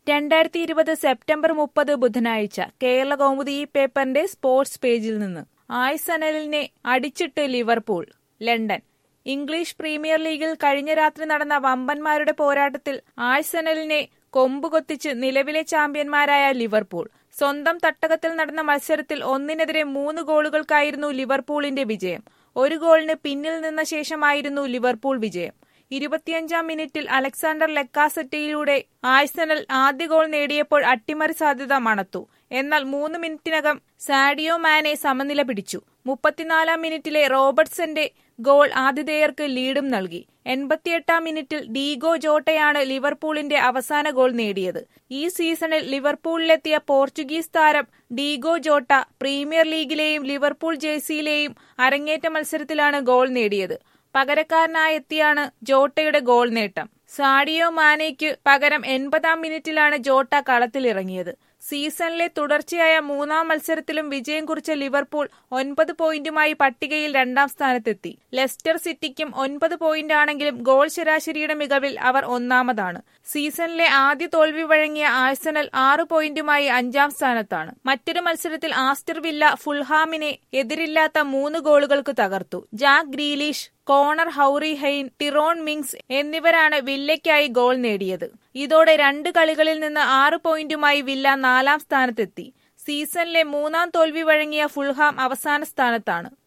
രണ്ടായിരത്തി ഇരുപത് സെപ്റ്റംബർ മുപ്പത് ബുധനാഴ്ച കേരള കൗമുദി ഈ പേപ്പറിന്റെ സ്പോർട്സ് പേജിൽ നിന്ന് ആഴ്സണലിനെ അടിച്ചിട്ട് ലിവർപൂൾ ലണ്ടൻ ഇംഗ്ലീഷ് പ്രീമിയർ ലീഗിൽ കഴിഞ്ഞ രാത്രി നടന്ന വമ്പന്മാരുടെ പോരാട്ടത്തിൽ ആഴ്സണലിനെ കൊമ്പുകൊത്തിച്ച് നിലവിലെ ചാമ്പ്യന്മാരായ ലിവർപൂൾ സ്വന്തം തട്ടകത്തിൽ നടന്ന മത്സരത്തിൽ ഒന്നിനെതിരെ മൂന്ന് ഗോളുകൾക്കായിരുന്നു ലിവർപൂളിന്റെ വിജയം ഒരു ഗോളിന് പിന്നിൽ നിന്ന ശേഷമായിരുന്നു ലിവർപൂൾ വിജയം ഇരുപത്തിയഞ്ചാം മിനിറ്റിൽ അലക്സാണ്ടർ ലെക്കാസറ്റയിലൂടെ ആഴ്സണൽ ആദ്യ ഗോൾ നേടിയപ്പോൾ അട്ടിമറി സാധ്യത മണത്തു എന്നാൽ മൂന്ന് മിനിറ്റിനകം സാഡിയോ മാനെ സമനില പിടിച്ചു മുപ്പത്തിനാലാം മിനിറ്റിലെ റോബർട്ട്സന്റെ ഗോൾ ആതിഥേയർക്ക് ലീഡും നൽകി എൺപത്തിയെട്ടാം മിനിറ്റിൽ ഡീഗോ ജോട്ടയാണ് ലിവർപൂളിന്റെ അവസാന ഗോൾ നേടിയത് ഈ സീസണിൽ ലിവർപൂളിലെത്തിയ പോർച്ചുഗീസ് താരം ഡീഗോ ജോട്ട പ്രീമിയർ ലീഗിലെയും ലിവർപൂൾ ജേഴ്സിയിലെയും അരങ്ങേറ്റ മത്സരത്തിലാണ് ഗോൾ നേടിയത് പകരക്കാരനായെത്തിയാണ് ജോട്ടയുടെ ഗോൾ നേട്ടം സാഡിയോ മാനയ്ക്ക് പകരം എൺപതാം മിനിറ്റിലാണ് ജോട്ട കളത്തിലിറങ്ങിയത് സീസണിലെ തുടർച്ചയായ മൂന്നാം മത്സരത്തിലും വിജയം കുറിച്ച ലിവർപൂൾ ഒൻപത് പോയിന്റുമായി പട്ടികയിൽ രണ്ടാം സ്ഥാനത്തെത്തി ലെസ്റ്റർ സിറ്റിക്കും ഒൻപത് പോയിന്റാണെങ്കിലും ഗോൾ ശരാശരിയുടെ മികവിൽ അവർ ഒന്നാമതാണ് സീസണിലെ ആദ്യ തോൽവി വഴങ്ങിയ ആഴ്സണൽ ആറ് പോയിന്റുമായി അഞ്ചാം സ്ഥാനത്താണ് മറ്റൊരു മത്സരത്തിൽ ആസ്റ്റർ വില്ല ഫുൾഹാമിനെ എതിരില്ലാത്ത മൂന്ന് ഗോളുകൾക്ക് തകർത്തു Jack Grealish Connor Hourihane Tyrone Mings എന്നിവരാണ് വില്ലയ്ക്കായി ഗോൾ നേടിയത് ഇതോടെ രണ്ട് കളികളിൽ നിന്ന് ആറ് പോയിന്റുമായി വില്ല നാലാം സ്ഥാനത്തെത്തി സീസണിലെ മൂന്നാം തോൽവി വഴങ്ങിയ ഫുൾഹാം അവസാന സ്ഥാനത്താണ്